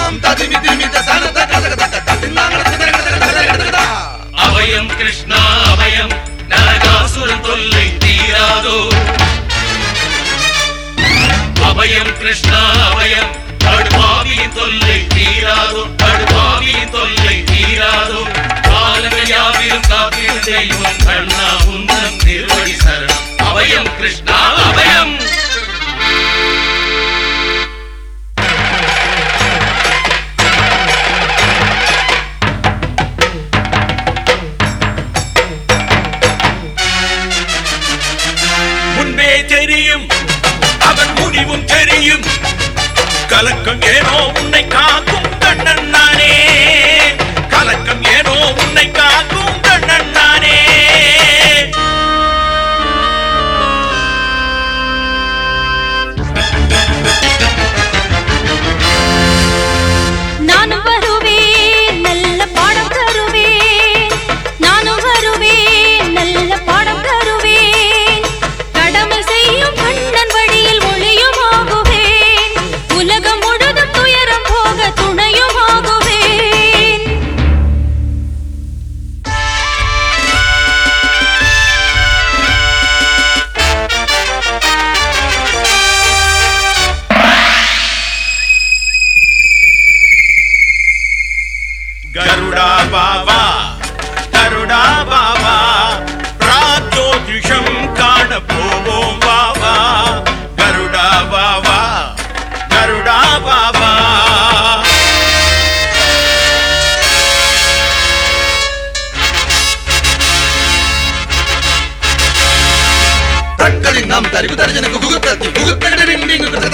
அபயம் கிருஷ்ணா அபயம் நரகாசுரன் தொல்லை தீராதோ அபயம் கிருஷ்ணா அபயம் கடுபாவியின் தொல்லை தீராதோ கடுபாவியின் தொல்லை தீராதோ காலங்கள் யாவிலும் காப்பீடு செய்வோம் கண்ணா உந்தம் திருவடி சரணம் அபயம் கிருஷ்ணா அபயம் முன்பே தெரியும் அவன் முடிவும் தெரியும் கலக்கம் ஏனோ உன்னை காக்கும் கண்ணன் நானே கலக்கம் ஏனோ உன்னை காக்கும் கண்ணன் நானே நானும் வருவேன் நல்ல பாடம் தருவேன் நானும் வருவேன் நல்ல பாடம் தருவேன் கடமை செய்யும் கண்ணன் வழியில் ஒளியும் ஆகுவேன் உலகம் முழுதும் துயரம் போக துணையும் ஆகுவேன் கருடா பாபா கருடா பாபா ராஜோதிஷம் காண போவோம் பாபா கருடா பாபா கருடா பாபா തക്കളിൽ നാം തരിവ് തരജന കുകുത്തത്തി കുകുത്തടി